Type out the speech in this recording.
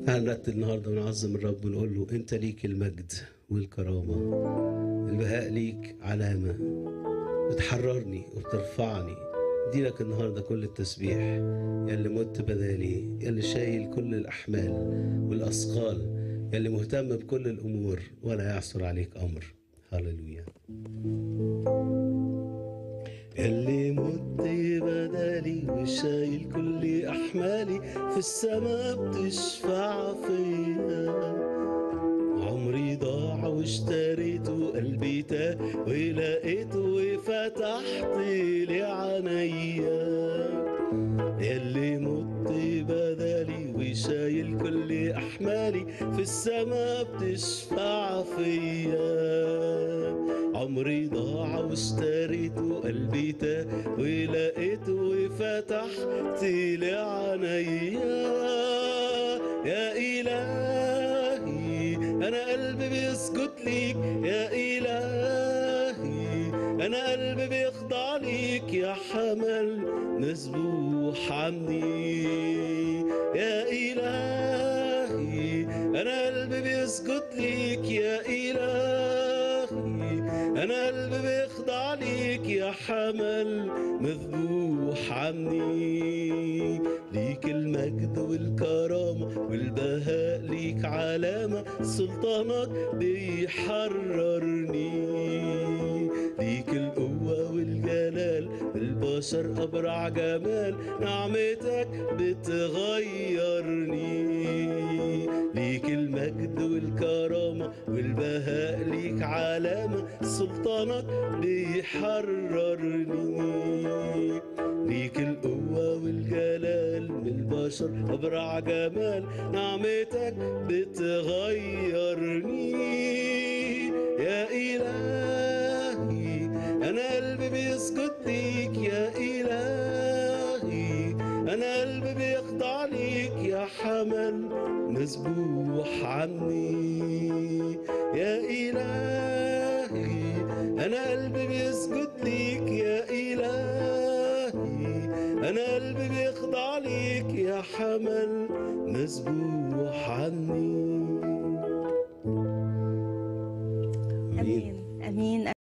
هنرتب النهارده ونعظم الرب ونقول له انت ليك المجد والكرامه البهاء ليك علامه بتحررني وبترفعني اديلك النهارده كل التسبيح يا اللي مت بدالي يا اللي شايل كل الاحمال والاثقال يا اللي مهتم بكل الامور ولا يعثر عليك امر هللويا اللي مت بدالي وشايل كل احمالي في السماء بتشفع فيا عمري ضاع واشتريته قلبي تاه ولقيته وفتحت لي عينيا يلي مت بدالي وشايل كل احمالي في السماء بتشفع فيا عمري ضاع واشتريته قلبي تاه ولقيته وفتحت لي عينيا يا إلهي أنا قلبي بيسجد ليك يا إلهي أنا قلبي بيخضع ليك يا حمل مسبوح عني يا إلهي أنا قلبي بيسجد ليك يا إلهي أنا قلبي بيخضع ليك يا حمل مذبوح عني ليك المجد والكرامة والبهاء ليك علامة سلطانك بيحررني ليك القوة والجلال البشر أبرع جمال نعمتك بتغيرني ليك المجد والكرامة والبهاء ليك علامة سلطانك بيحررني ليك القوة والجلال من البشر أبرع جمال نعمتك بتغيرني يا إلهي أنا قلبي بيسجد ليك يا إلهي أنا قلبي بيخضع ليك يا حمل مسبوح عني يا إلهي أنا قلبي بيسجد ليك يا إلهي أنا قلبي بيخضع ليك يا حمل مسبوح عني امين امين